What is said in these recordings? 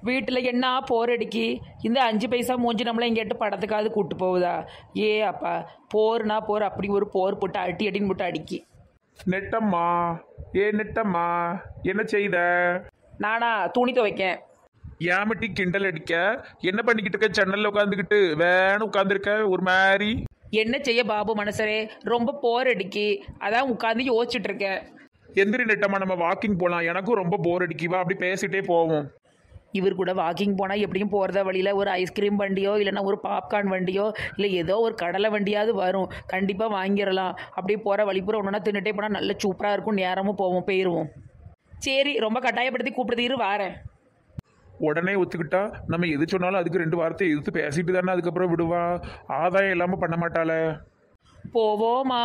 வீட்டில் என்ன போர் அடிக்கி இந்த அஞ்சு பைசா மூஞ்சி நம்மளை எங்கேட்டு படத்துக்காவது கூட்டு போகுதா ஏ அப்பா போர்னா போர் அப்படி ஒரு போர் போட்டு அடி அடின்னு போட்டு அடிக்கி நெட்டம்மா ஏ நெட்டம்மா என்ன செய்த நானா துணி துவைக்கேன் ஏமட்டி கிண்டல் அடிக்க என்ன பண்ணிக்கிட்டு இருக்க ஜன்னல்ல உட்காந்துக்கிட்டு வேணும் உட்காந்துருக்க ஒரு மாதிரி என்ன செய்ய பாபு மனசரே ரொம்ப போர் அடிக்கி அதான் உட்காந்து யோசிச்சுட்டு இருக்கேன் எந்திரி நெட்டம்மா நம்ம வாக்கிங் போகலாம் எனக்கும் ரொம்ப போர் அடிக்குவா அப்படி பேசிட்டே போவோம் இவர் கூட வாக்கிங் போனால் எப்படியும் போகிறத வழியில் ஒரு ஐஸ்கிரீம் வண்டியோ இல்லைன்னா ஒரு பாப்கார்ன் வண்டியோ இல்லை ஏதோ ஒரு கடலை வண்டியாவது வரும் கண்டிப்பாக வாங்கிடலாம் அப்படியே போகிற வழிப்புற ஒன்றுனா தின்னுட்டே போனால் நல்ல சூப்பராக இருக்கும் நேரமும் போவோம் போயிடுவோம் சரி ரொம்ப கட்டாயப்படுத்தி கூப்பிடுது இரு வாரேன் உடனே ஒத்துக்கிட்டா நம்ம எது சொன்னாலும் அதுக்கு ரெண்டு வார்த்தை எதிர்த்து பேசிட்டு தானே அதுக்கப்புறம் விடுவா ஆதாயம் இல்லாமல் பண்ண மாட்டாளே போவோமா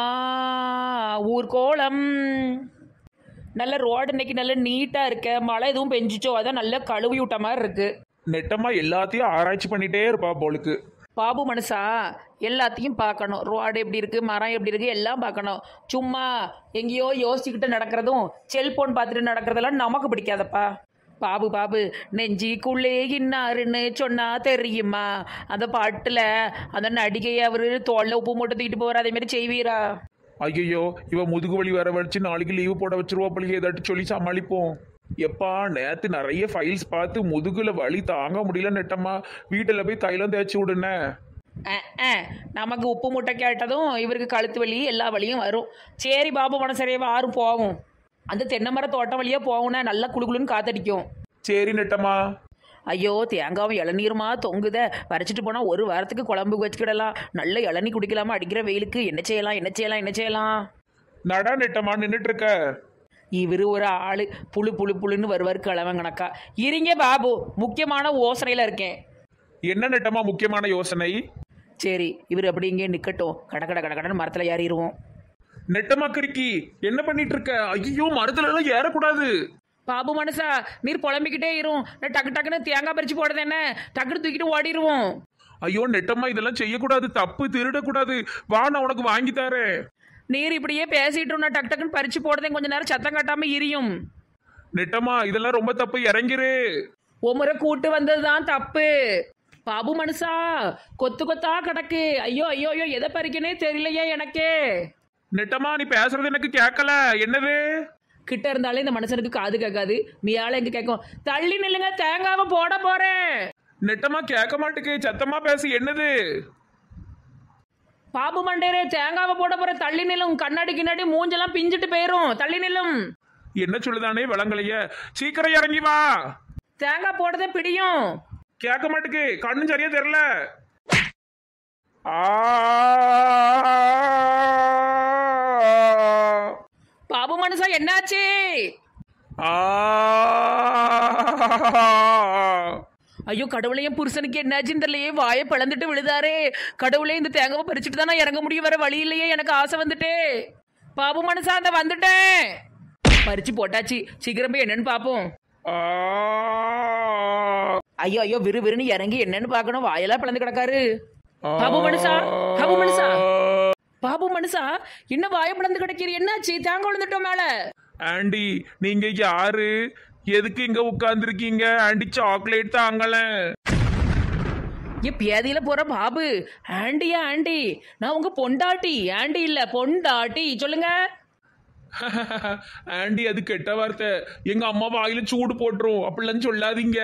ஊர்கோலம் நல்ல ரோடு இன்னைக்கு நல்ல நீட்டாக இருக்க மழை எதுவும் பெஞ்சிச்சோ அதான் நல்லா கழுவி விட்ட மாதிரி இருக்கு நெட்டம்மா எல்லாத்தையும் ஆராய்ச்சி பண்ணிட்டே இருப்பா போலுக்கு பாபு மனுஷா எல்லாத்தையும் பார்க்கணும் ரோடு எப்படி இருக்குது மரம் எப்படி இருக்குது எல்லாம் பார்க்கணும் சும்மா எங்கேயோ யோசிச்சுக்கிட்டு நடக்கிறதும் செல்போன் பார்த்துட்டு நடக்கிறதெல்லாம் நமக்கு பிடிக்காதப்பா பாபு பாபு நெஞ்சிக்குள்ளே இன்னாருன்னு சொன்னா தெரியுமா அந்த பாட்டில் அந்த நடிகையை அவர் தோல்ல உப்பு மூட்டை தூக்கிட்டு போகிற அதே மாதிரி செய்வீரா ஐயோ இவ முதுகு வலி வர வச்சு நாளைக்கு லீவு போட வச்சிருவா பள்ளி ஏதாட்டு சொல்லி சமாளிப்போம் எப்பா நேத்து நிறைய ஃபைல்ஸ் பார்த்து முதுகுல வலி தாங்க முடியல நெட்டம்மா வீட்டில் போய் தைலம் தேய்ச்சி விடுனே அஹ், அஹ். நமக்கு உப்பு மூட்டை கேட்டதும் இவருக்கு கழுத்து வலி எல்லா வலியும் வரும் சரி பாபு மனசரே வாரும் போவோம் அந்த தென்னை மர தோட்டம் வழியாக போகணும் நல்லா குளுகுளுன்னு காத்தடிக்கும் சரி நெட்டம்மா ஐயோ தேங்காவும் இளநீருமா தொங்குத வரைச்சிட்டு போனால் ஒரு வாரத்துக்கு குழம்பு வச்சுக்கிடலாம் நல்ல இளநீ குடிக்கலாமா அடிக்கிற வெயிலுக்கு என்ன செய்யலாம் என்ன செய்யலாம் என்ன செய்யலாம் நடா நெட்டம்மா நின்றுட்டு இருக்க இவர் ஒரு ஆள் புழு புழு புழுன்னு வருவார் கிழவன் கணக்கா இருங்க பாபு முக்கியமான யோசனையில் இருக்கேன் என்ன நெட்டம்மா முக்கியமான யோசனை சரி இவர் அப்படி இங்கே நிற்கட்டும் கட கட கட கடன்னு மரத்தில் ஏறிடுவோம் நெட்டம்மா கிறுக்கி என்ன பண்ணிட்டு இருக்க ஐயோ மரத்துல எல்லாம் ஏறக்கூடாது பாபு மனசா நீர் புலம்பிக்கிட்டே இரும் நான் டக்கு டக்குன்னு தேங்காய் பறிச்சு போடுறது என்ன டக்குன்னு தூக்கிட்டு ஓடிடுவோம் ஐயோ நெட்டம்மா இதெல்லாம் செய்யக்கூடாது தப்பு திருடக்கூடாது வா நான் உனக்கு வாங்கி தரேன் நீர் இப்படியே பேசிட்டு இருந்தா டக்கு டக்குன்னு பறிச்சு போடுறதே கொஞ்ச நேரம் சத்தம் காட்டாம எரியும் நெட்டம்மா இதெல்லாம் ரொம்ப தப்பு இறங்கிரு ஒமுறை கூட்டு வந்ததுதான் தப்பு பாபு மனுஷா கொத்து கொத்தா கிடக்கு ஐயோ ஐயோ ஐயோ எதை பறிக்கனே தெரியலையே எனக்கே நெட்டம்மா நீ பேசுறது எனக்கு கேட்கல என்னது கிட்ட இருந்தாலே இந்த மனுஷனுக்கு காது கேட்காது மியால எங்க கேட்கும் தள்ளி நில்லுங்க தேங்காவை போட போறேன் நெட்டம்மா கேட்க மாட்டுக்கு சத்தமா பேசு என்னது பாபு மண்டேரே தேங்காவை போட போற தள்ளி நில்லும் கண்ணாடி கிண்ணாடி மூஞ்செல்லாம் பிஞ்சிட்டு போயிரும் தள்ளி நில்லும் என்ன சொல்லுதானே விளங்கலைய சீக்கிரம் இறங்கி வா தேங்காய் போடுறதே பிடியும் கேட்க மாட்டுக்கு கண்ணும் சரியா தெரியல ஆ பாபு மனுஷா என்னாச்சு ஆ ஐயோ கடவுளே என் புருஷனுக்கு என்னாச்சுன்னு தெரியலையே வாயை பிளந்துட்டு விழுதாரே கடவுளே இந்த தேங்காவை பறிச்சுட்டு தான் நான் இறங்க முடியும் வர வழி இல்லையே எனக்கு ஆசை வந்துட்டே பாபு மனுஷா அந்த வந்துட்டேன் பறிச்சு போட்டாச்சு சீக்கிரம் போய் என்னன்னு பார்ப்போம் ஆ. ஐயோ ஐயோ விறு விறுன்னு இறங்கி என்னன்னு பார்க்கணும் வாயெல்லாம் பிளந்து கிடக்காரு பாபு மனுஷா பாபு மனுஷா பாபு மனுஷா என்ன வாயை பிளந்து கிடக்கிறீ என்னாச்சு தேங்காய் விழுந்துட்டோம் மேல ஆண்டி நீங்க யாரு எதுக்கு இங்க உட்கார்ந்துருக்கீங்க ஆண்டி சாக்லேட் தாங்கல ஏ பேதியில போற பாபு ஆண்டியா ஆண்டி நான் உங்க பொண்டாட்டி ஆண்டி இல்ல பொண்டாட்டி சொல்லுங்க ஆண்டி அது கெட்ட வார்த்தை எங்க அம்மா வாயில சூடு போட்டுரும் அப்படிலாம் சொல்லாதீங்க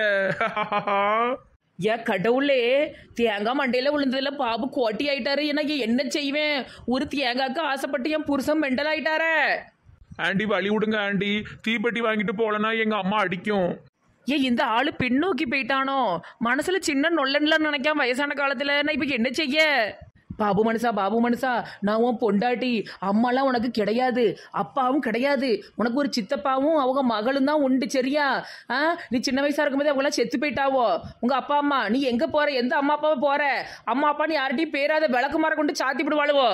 ஏ கடவுளே தேங்காய் மண்டையில விழுந்ததுல பாபு கோட்டி ஆயிட்டாரு எனக்கு என்ன செய்வேன் ஒரு தேங்காய்க்கு ஆசைப்பட்டு என் புருஷன் மெண்டல் ஆயிட்டாரே ஆண்டி வழி விடுங்க ஆண்டி தீப்பெட்டி வாங்கிட்டு போலனா எங்க அம்மா அடிக்கும் ஏன் இந்த ஆளு பின்னோக்கி போயிட்டானோ மனசுல சின்ன நொல்லன்லாம் நினைக்காம வயசான காலத்துல நான் இப்ப என்ன செய்ய பாபு மனுஷா பாபு மனுஷா நான் உன் பொண்டாட்டி அம்மாலாம் உனக்கு கிடையாது அப்பாவும் கிடையாது உனக்கு ஒரு சித்தப்பாவும் அவங்க மகளும் தான் உண்டு சரியா ஆ நீ சின்ன வயசா இருக்கும்போது அவங்களாம் செத்து போயிட்டாவோ உங்க அப்பா அம்மா நீ எங்க போற எந்த அம்மா அப்பாவை போற அம்மா அப்பா நீ யார்கிட்டயும் பேராத விளக்கு மரம் கொண்டு சாத்தி விடுவாளுவோ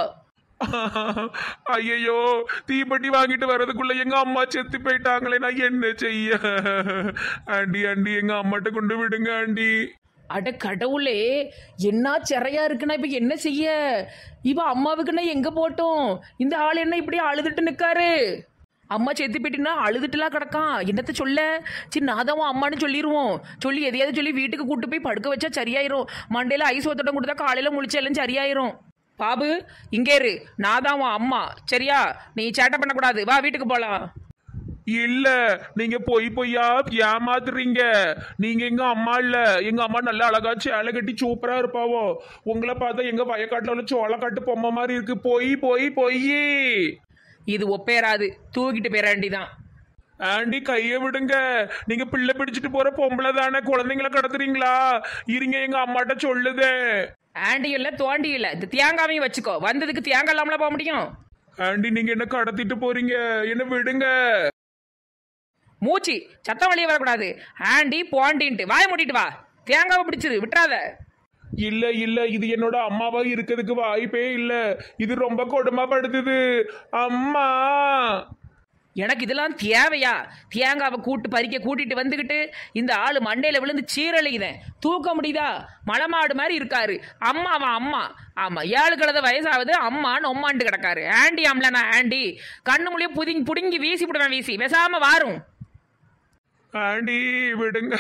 ஐயோ தீப்பெட்டி வாங்கிட்டு வர்றதுக்குள்ள எங்க அம்மா செத்து போயிட்டாங்களே நான் என்ன செய்ய ஆண்டி ஆண்டி எங்க அம்மாட்ட கொண்டு விடுங்க ஆண்டி அட கடவுளே என்ன சிறையா இருக்குன்னா இப்ப என்ன செய்ய இவ அம்மாவுக்குன்னா எங்க போட்டோம் இந்த ஆள் என்ன இப்படி அழுதுட்டு நிக்காரு அம்மா செத்து போயிட்டுனா அழுதுட்டுலாம் கிடக்கான் என்னத்த சொல்ல சரி நான் தான் உன் அம்மான்னு சொல்லிடுவோம் சொல்லி எதையாவது சொல்லி வீட்டுக்கு கூட்டு போய் படுக்க வச்சா சரியாயிரும் மண்டையில ஐஸ் ஒத்தடம் கொடுத்தா காலையில முழிச்சாலும் சரியாயிரும் பாபு இங்கே இரு நான் தான் உன் அம்மா சரியா நீ சேட்டை பண்ணக்கூடாது வா வீட்டுக்கு போலாம் இல்ல நீங்க பொய் பொய்யா ஏமாத்துறீங்க நீங்க எங்க அம்மா இல்ல எங்க அம்மா நல்லா அழகா சேலை கட்டி சூப்பரா இருப்பாவோ உங்களை பார்த்தா எங்க வயக்காட்டுல உள்ள சோளக்காட்டு பொம்மை மாதிரி இருக்கு பொய் பொய் பொய் இது ஒப்பேராது தூக்கிட்டு போயிட வேண்டிதான் ஆண்டி கையை விடுங்க நீங்க பிள்ளை பிடிச்சிட்டு போற பொம்பளை தானே குழந்தைங்கள கடத்துறீங்களா இருங்க எங்க அம்மாட்ட சொல்லுதே ஆண்டி இல்ல தோண்டி இல்ல இந்த தேங்காவையும் வச்சுக்கோ வந்ததுக்கு தேங்காய் இல்லாமல போக முடியும் ஆண்டி நீங்க என்ன கடத்திட்டு போறீங்க என்ன விடுங்க மூச்சு சத்தம் வெளியே வரக்கூடாது ஆண்டி போண்டின்ட்டு வாய மூடிட்டு வா தேங்காவை பிடிச்சிரு விட்டுறாத இல்ல இல்ல இது என்னோட அம்மாவா இருக்கிறதுக்கு வாய்ப்பே இல்ல இது ரொம்ப கொடுமைப்படுத்துது அம்மா எனக்கு இதெல்லாம் தேவையா தேங்காவை கூட்டு பறிக்க கூட்டிட்டு வந்துக்கிட்டு இந்த ஆளு மண்டையில விழுந்து சீரழியுதேன் தூக்க முடியுதா மலைமாடு மாதிரி இருக்காரு அம்மாவா அம்மா ஆமா ஏழு கழுத வயசாகுது அம்மா நொம்மாண்டு கிடக்காரு ஆண்டி ஆம்லனா ஆண்டி கண்ணு மொழியும் புதிங்கி புடுங்கி வீசி விடுவேன் வீசி பேசாம வாரும் ஆண்டி விடுங்க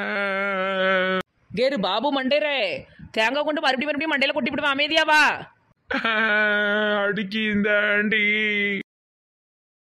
கேரு பாபு மண்டேரே தேங்காய் கொண்டு மறுபடியும் மறுபடியும் மண்டையில கொட்டி விடுவேன் அமைதியா வா அடிக்கி இந்த ஆண்டி